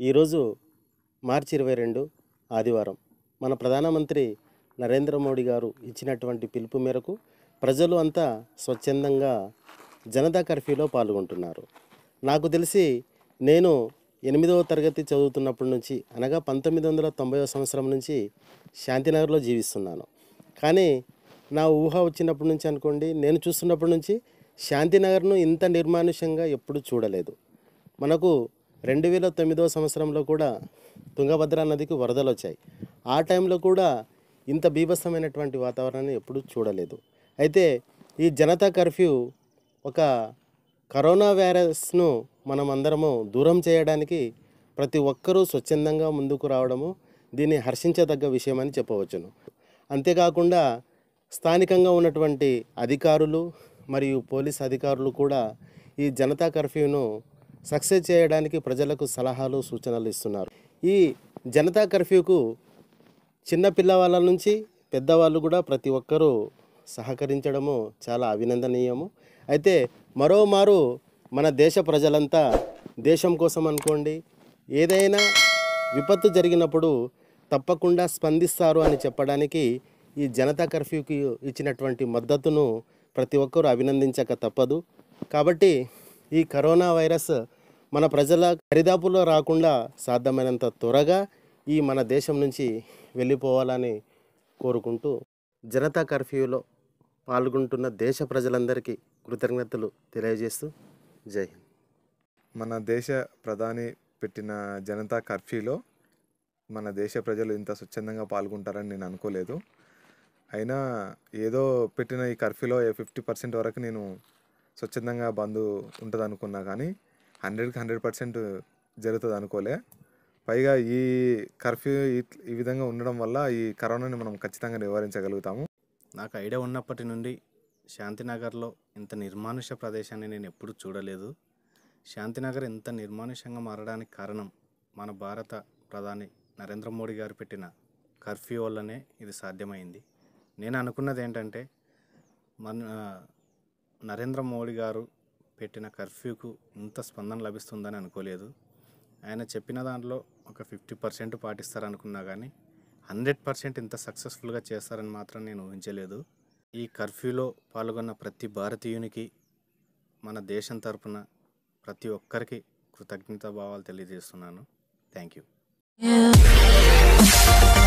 ఈరోజు మార్చి ఇరవై రెండు ఆదివారం మన ప్రధానమంత్రి నరేంద్ర మోడీ గారు ఇచ్చినటువంటి పిలుపు మేరకు ప్రజలు అంతా స్వచ్ఛందంగా జనతా కర్ఫ్యూలో పాల్గొంటున్నారు నాకు తెలిసి నేను ఎనిమిదవ తరగతి చదువుతున్నప్పటి నుంచి అనగా పంతొమ్మిది వందల తొంభై సంవత్సరం నుంచి శాంతినగర్లో జీవిస్తున్నాను కానీ నా ఊహ వచ్చినప్పటి నుంచి అనుకోండి నేను చూస్తున్నప్పటి నుంచి శాంతినగర్ను ఇంత నిర్మానుష్యంగా ఎప్పుడు చూడలేదు మనకు రెండు వేల తొమ్మిదవ సంవత్సరంలో కూడా తుంగభద్ర నదికి వరదలు వచ్చాయి ఆ టైంలో కూడా ఇంత బీభత్సమైనటువంటి వాతావరణాన్ని ఎప్పుడూ చూడలేదు అయితే ఈ జనతా కర్ఫ్యూ ఒక కరోనా వైరస్ను మనం అందరము దూరం చేయడానికి ప్రతి ఒక్కరూ స్వచ్ఛందంగా ముందుకు రావడము దీన్ని హర్షించదగ్గ విషయం అని చెప్పవచ్చును అంతేకాకుండా స్థానికంగా ఉన్నటువంటి అధికారులు మరియు పోలీస్ అధికారులు కూడా ఈ జనతా కర్ఫ్యూను సక్సెస్ చేయడానికి ప్రజలకు సలహాలు సూచనలు ఇస్తున్నారు ఈ జనతా కర్ఫ్యూకు చిన్న పిల్లవాళ్ళ నుంచి పెద్దవాళ్ళు కూడా ప్రతి ఒక్కరూ సహకరించడము చాలా అభినందనీయము అయితే మరోమారు మన దేశ ప్రజలంతా దేశం కోసం అనుకోండి ఏదైనా విపత్తు జరిగినప్పుడు తప్పకుండా స్పందిస్తారు అని చెప్పడానికి ఈ జనతా కర్ఫ్యూకి ఇచ్చినటువంటి మద్దతును ప్రతి ఒక్కరూ అభినందించక తప్పదు కాబట్టి ఈ కరోనా వైరస్ మన ప్రజల దరిదాపుల్లో రాకుండా సాధ్యమైనంత త్వరగా ఈ మన దేశం నుంచి వెళ్ళిపోవాలని కోరుకుంటూ జనతా కర్ఫ్యూలో పాల్గొంటున్న దేశ ప్రజలందరికీ కృతజ్ఞతలు తెలియజేస్తూ జై హింద్ మన దేశ ప్రధాని పెట్టిన జనతా కర్ఫ్యూలో మన దేశ ప్రజలు ఇంత స్వచ్ఛందంగా పాల్గొంటారని నేను అనుకోలేదు అయినా ఏదో పెట్టిన ఈ కర్ఫ్యూలో ఫిఫ్టీ పర్సెంట్ వరకు నేను స్వచ్ఛందంగా బంద్ ఉంటుంది అనుకున్నా కానీ హండ్రెడ్కి హండ్రెడ్ పర్సెంట్ జరుగుతుంది అనుకోలే పైగా ఈ కర్ఫ్యూ ఈ- ఈ విధంగా ఉండడం వల్ల ఈ కరోనాని మనం ఖచ్చితంగా నివారించగలుగుతాము నాకు ఐడియా ఉన్నప్పటి నుండి శాంతినగర్లో ఇంత నిర్మానుష్య ప్రదేశాన్ని నేను ఎప్పుడూ చూడలేదు శాంతినగర్ ఇంత నిర్మానుష్యంగా మారడానికి కారణం మన భారత ప్రధాని నరేంద్ర మోడీ గారు పెట్టిన కర్ఫ్యూ వల్లనే ఇది సాధ్యమైంది నేను అనుకున్నది ఏంటంటే మన నరేంద్ర మోడీ గారు పెట్టిన కర్ఫ్యూకు ఇంత స్పందన లభిస్తుందని అనుకోలేదు ఆయన చెప్పిన దాంట్లో ఒక ఫిఫ్టీ పర్సెంట్ పాటిస్తారనుకున్నా కానీ హండ్రెడ్ పర్సెంట్ ఇంత సక్సెస్ఫుల్గా చేస్తారని మాత్రం నేను ఊహించలేదు ఈ కర్ఫ్యూలో పాల్గొన్న ప్రతి భారతీయునికి మన దేశం తరపున ప్రతి ఒక్కరికి కృతజ్ఞతా భావాలు తెలియజేస్తున్నాను థ్యాంక్ యూ Yeah.